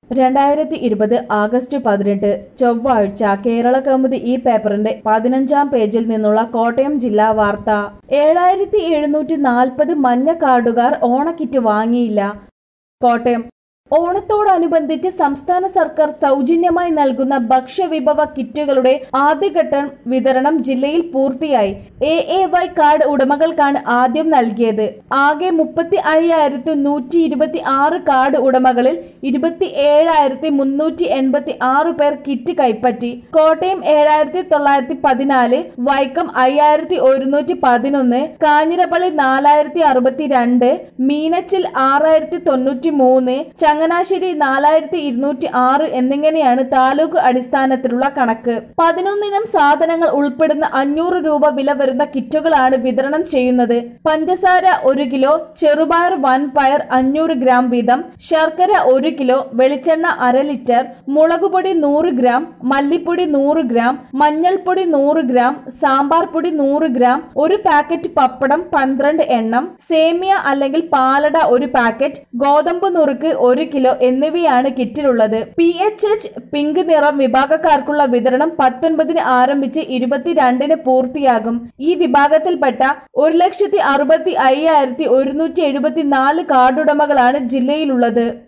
രണ്ടായിരത്തി ഇരുപത് ആഗസ്റ്റ് പതിനെട്ട് ചൊവ്വാഴ്ച കേരള കൗമുദി ഈ പേപ്പറിന്റെ പതിനഞ്ചാം പേജിൽ നിന്നുള്ള കോട്ടയം ജില്ലാ വാർത്ത ഏഴായിരത്തി എഴുന്നൂറ്റി നാൽപ്പത് മഞ്ഞ കാർഡുകാർ ഓണക്കിറ്റ് വാങ്ങിയില്ല കോട്ടയം ഓണത്തോടനുബന്ധിച്ച് സംസ്ഥാന സർക്കാർ സൗജന്യമായി നൽകുന്ന ഭക്ഷ്യവിഭവ കിറ്റുകളുടെ ആദ്യഘട്ട വിതരണം ജില്ലയിൽ പൂർത്തിയായി എ എ വൈ കാർഡ് ഉടമകൾക്കാണ് ആദ്യം നൽകിയത് ആകെ മുപ്പത്തി അയ്യായിരത്തി നൂറ്റി ഇരുപത്തി ആറ് കാർഡ് ഉടമകളിൽ ഇരുപത്തി ഏഴായിരത്തി മുന്നൂറ്റി എൺപത്തി ആറ് പേർ കിറ്റ് കൈപ്പറ്റി കോട്ടയം ഏഴായിരത്തി തൊള്ളായിരത്തി പതിനാല് വൈക്കം അയ്യായിരത്തി ഒരുന്നൂറ്റി പതിനൊന്ന് കാഞ്ഞിരപ്പള്ളി നാലായിരത്തി അറുപത്തി രണ്ട് മീനച്ചിൽ ആറായിരത്തി തൊണ്ണൂറ്റി മൂന്ന് ചങ്ങനാശ്ശേരി നാലായിരത്തി ഇരുന്നൂറ്റി ആറ് എന്നിങ്ങനെയാണ് താലൂക്ക് അടിസ്ഥാനത്തിലുള്ള കണക്ക് പതിനൊന്നിനം സാധനങ്ങൾ ഉൾപ്പെടുന്ന അഞ്ഞൂറ് രൂപ വില വരുന്ന കിറ്റുകളാണ് വിതരണം ചെയ്യുന്നത് പഞ്ചസാര ഒരു കിലോ ചെറുപയർ വൻ പയർ അഞ്ഞൂറ് ഗ്രാം വീതം ശർക്കര ഒരു കിലോ വെളിച്ചെണ്ണ അര ലിറ്റർ മുളകുപൊടി നൂറ് ഗ്രാം മല്ലിപ്പൊടി നൂറ് ഗ്രാം മഞ്ഞൾപ്പൊടി നൂറ് ഗ്രാം സാമ്പാർ പൊടി നൂറ് ഗ്രാം ഒരു പാക്കറ്റ് പപ്പടം പന്ത്രണ്ട് എണ്ണം സേമിയ അല്ലെങ്കിൽ പാലട ഒരു പാക്കറ്റ് ഗോതമ്പ് നുറുക്ക് ഒരു കിലോ എന്നിവയാണ് കിറ്റിലുള്ളത് പി എച്ച് എച്ച് പിങ്ക് നിറം വിഭാഗക്കാർക്കുള്ള വിതരണം പത്തൊൻപതിന് ആരംഭിച്ച് ഇരുപത്തിരണ്ടിന് പൂർത്തിയാകും ഈ വിഭാഗത്തിൽപ്പെട്ട ഒരു ലക്ഷത്തി അറുപത്തി അയ്യായിരത്തി ഒരുന്നൂറ്റി എഴുപത്തി നാല് കാർഡുടമകളാണ് ജില്ലയിലുള്ളത്